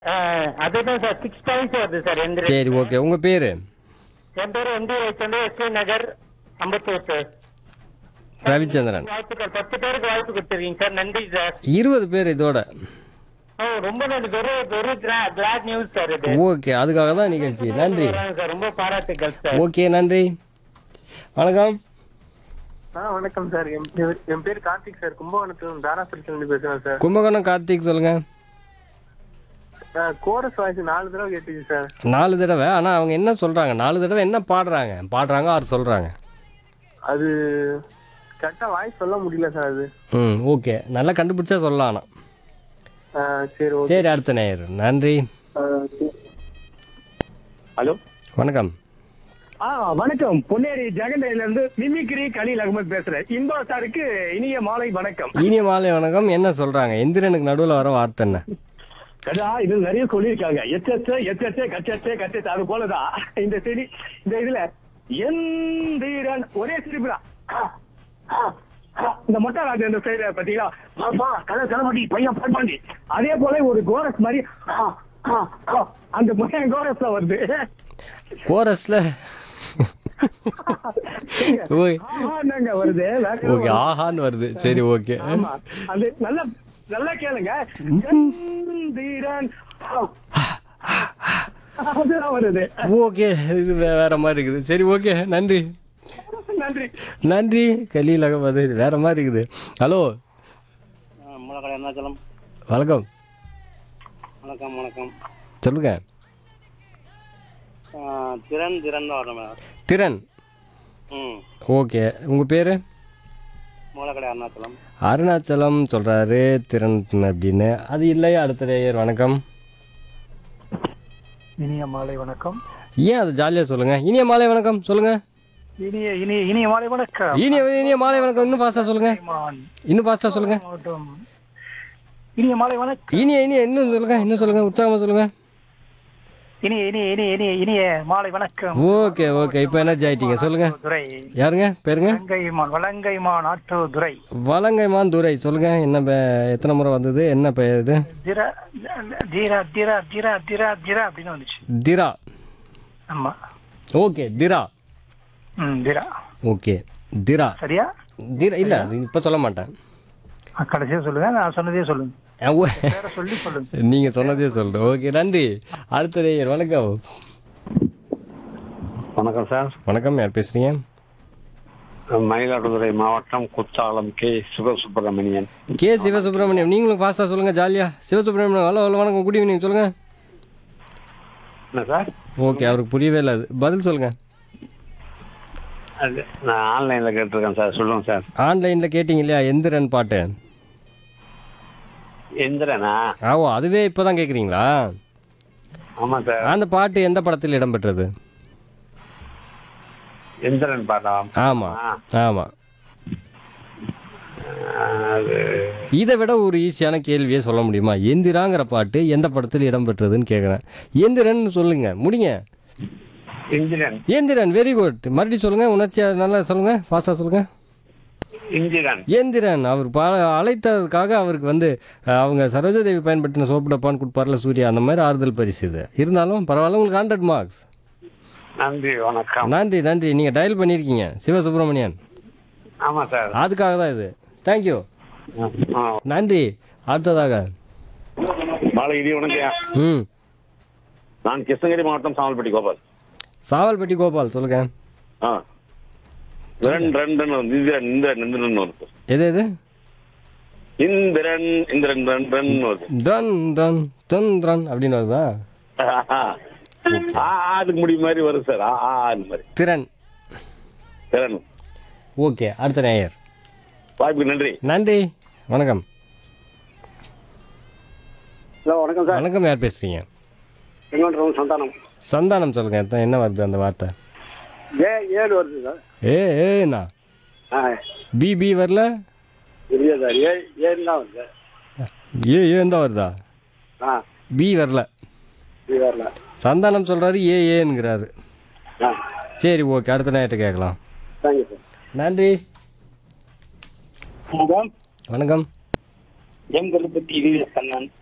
அதுதான் sir six points வருது sir எந்த சரி ஓகே உங்கள் பேர் என் பேர் M D Ravichandran S V Nagar Ambattur sir Ravichandran வாழ்த்துக்கள் பத்து பேருக்கு வாழ்த்து கொடுத்துருக்கீங்க சார் நன்றி சார் இருபது பேர் இதோட ஓ ரொம்ப நன்றி very very glad news sir இது ஓகே அதுக்காக தான் நிகழ்ச்சி நன்றி வராங்க சார் ரொம்ப பாராட்டுகள் சார் ஓகே நன்றி வணக்கம் ஆ வணக்கம் சார் என் பேர் என் பேர் கார்த்திக் சார் கும்பகோணத்துல தாராசுரத்துல இருந்து பேசுறேன் சார் கும்பகோணம் கார்த்திக் சொல்லுங்க கோரஸ் வாய்ஸ் நாலு தடவை கேட்டுச்சு சார் நாலு தடவை ஆனால் அவங்க என்ன சொல்கிறாங்க நாலு தடவை என்ன பாடுறாங்க பாடுறாங்க ஆறு சொல்கிறாங்க அது கரெக்டா வாய்ஸ் சொல்ல முடியல சார் அது ம் ஓகே நல்லா கண்டுபிடிச்சா சொல்லலாம் ஆனால் ஆ, சரி ஓகே சரி அடுத்த நேயர் நன்றி ஹலோ வணக்கம் ஆ வணக்கம் பொன்னேரி ஜெகண்டையில இருந்து மிமிக்ரி கலீல் அகமது பேசுறேன் இன்பா சாருக்கு இனிய மாலை வணக்கம் இனிய மாலை வணக்கம் என்ன சொல்கிறாங்க எந்திரனுக்கு நடுவில் வர வார்த்தை என்ன கடா இது நிறைய சொல்லியிருக்காங்க எச்சச்ச எச்சச்ச கச்சச்ச கச்சச்ச அது போலதான் இந்த செடி இந்த இதுல எந்திரன் ஒரே சிரிப்புதான் இந்த மொட்டை ராஜா இந்த சைடு பாத்தீங்களா பாப்பா கதை தலைமாட்டி பையன் பாடி அதே போல ஒரு கோரஸ் மாதிரி ஆ, ஆ, ஆ, அந்த பையன் கோரஸ்ல வருது கோரஸில் ஓய் ஆஹான்னாங்க வருது வேற ஏதோ ஓகே ஆஹான்னு வருது சரி ஓகே ஆமா அது நல்லா நல்லா கேளுங்க எந்திரன் அதுதான் வருது ஓகே இது வே- வேற மாதிரி இருக்குது சரி ஓகே நன்றி நன்றி நன்றி கலீல் அகமது வேற மாதிரி இருக்குது ஹலோ முளக்கடை அருணாச்சலம் வணக்கம் வணக்கம் வணக்கம் சொல்லுங்க ஆ, திறன் திறன் தான் வரணும் மேடம் திறன் ம் ஓகே உங்கள் பேர் மூலக்கடை அருணாச்சலம் அருணாச்சலம் சொல்கிறாரு திறன் அப்படின்னு அது இல்லையா அடுத்த நேயர் வணக்கம் இனிய மாலை வணக்கம் ஏன் அது ஜாலியாக சொல்லுங்கள் இனிய மாலை வணக்கம் சொல்லுங்கள் இனிய இனிய இனிய மாலை வணக்கம் இனிய இனிய மாலை வணக்கம் இன்னும் ஃபாஸ்ட்டாக சொல்லுங்கள் இன்னும் ஃபாஸ்ட்டாக சொல்லுங்கள் மாவட்டம் இனிய மாலை வணக்கம் இனிய இனிய இன்னும் சொல்லுங்கள் இன்னும் சொல்லுங்கள் உற்சாகமாக சொல்லுங்கள் இனிய இனிய இனிய இனிய இனிய மாலை வணக்கம் ஓகே ஓகே இப்போ எனர்ஜி ஆயிட்டீங்க சொல்லுங்கள் துரை யாருங்க பேருங்க வலங்கைமான் வலங்கைமான் ஆற்று துரை வலங்கைமான் துரை சொல்லுங்கள் என்ன பே- எத்தனை முறை வந்தது என்ன பெயர் இது திரா தீரா தீரா தீரா தீரா தீரா அப்படின்னு வந்துச்சு திரா ஆமா ஓகே திரா ம் தீரா ஓகே திரா சரியா திரா இல்லை அது இப்போ சொல்ல மாட்டேன் ஆ, கடைசியா சொல்லுங்க நான் சொன்னதே சொல்லுங்க அஹ் ஓ- வேற சொல்லி சொல்லுங்க நீங்க சொன்னதே சொல்றேன் ஓகே நன்றி அடுத்த நேயர் வணக்கம் வணக்கம் சார் வணக்கம் யார் பேசுறீங்க மயிலாடுதுறை மாவட்டம் குத்தாலம் கே சிவசுப்பிரமணியன் கே சிவசுப்ரமணியம் நீங்களும் ஃபாஸ்டா சொல்லுங்க ஜாலியா சிவசுப்ரமணியம் ஹலோ ஹலோ வணக்கம் குட் ஈவினிங் சொல்லுங்க என்ன சார் ஓகே அவருக்கு புரியவே இல்லை அது பதில் சொல்லுங்க அது நான் ஆன்லைனில் கேட்டிருக்கேன் சார் சொல்லுங்கள் சார் ஆன்லைன்ல கேட்டீங்க இல்லையா எந்திரன் பாட்டு எந்திரனா ஆவோ அதுவே இப்போதான் கேக்குறீங்களா ஆமாம் சார் அந்த பாட்டு எந்த படத்தில் இடம்பெற்றது எந்திரன் பாட்டா ஆமா ஆமா அது இதை விட ஒரு ஈஸியான கேள்வியே சொல்ல முடியுமா எந்திராங்கிற பாட்டு எந்த படத்தில் இடம்பெற்றதுன்னு கேட்குறேன் எந்திரன் சொல்லுங்க முடிங்க இந்திரன் ஏந்திரன் வெரி குட் மறுபடியும் சொல்லுங்க உணர்ச்சியா நல்லா சொல்லுங்க ஃபாஸ்டா சொல்லுங்க இந்திரன் ஏந்திரன் அவர் பா அழைத்ததுக்காக அவருக்கு வந்து அஹ், அவங்க சரோஜாதேவி பயன்படுத்தின சோப்பு டப்பான்னு கொடுப்பார்ல சூர்யா அந்த மாதிரி ஆறுதல் பரிசு இது இருந்தாலும் பரவாயில்ல உங்களுக்கு ஹண்ட்ரட் மார்க்ஸ் நன்றி வணக்கம் நன்றி நன்றி நீங்கள் டயல் பண்ணியிருக்கீங்க சிவசுப்ரமணியன் ஆமாம் சார் அதுக்காக தான் இது தேங்க்யூ ஆ நன்றி அடுத்ததாக பாலகிரி வணக்கம் ம் நான் கிருஷ்ணகிரி மாவட்டம் சாமல்பட்டி கோபால் சாவல்பட்டி கோபால் சொல்லுங்க ஆ ரெண்டு ரெண்டுன்னு வந்து இந்திரன் இந்திரன் இந்திரன் வருது எது எது இந்திரன் இந்திரன் ரெண்டு ரெண்டு வருது ட்ரன் ட்ரன் ட்ரன் ட்ரன் அப்படின்னு வருதா ஆ ஆ, அதுக்கு முடிவு மாதிரி வரும் சார் ஆ ஆ அது மாதிரி திறன் திறன் ஓகே அடுத்த நேயர் வாய்ப்புக்கு நன்றி நன்றி வணக்கம் ஹலோ வணக்கம் சார் வணக்கம் யார் பேசுறீங்க செங்கோட்டம் சந்தானம் சந்தானம் சொல்லுங்க எத்தனை- என்ன வருது அந்த வார்த்தை ஏ ஏழு வருது சார் ஏ ஏண்ணா ஆ பி பி வரல இல்லையா சார் ஏ ஏழு தான் வருது ஏ ஏன் தான் வருதா ஆ பி வரல இது வரல சந்தானம் சொல்றாரு ஏ ஏங்கிறாரு ஆ சரி ஓகே அடுத்த நேரத்தை கேட்கலாம் தேங்க்யூ சார் நன்றி வணக்கம் வணக்கம் எம் கருப்பத்தி கண்ணன்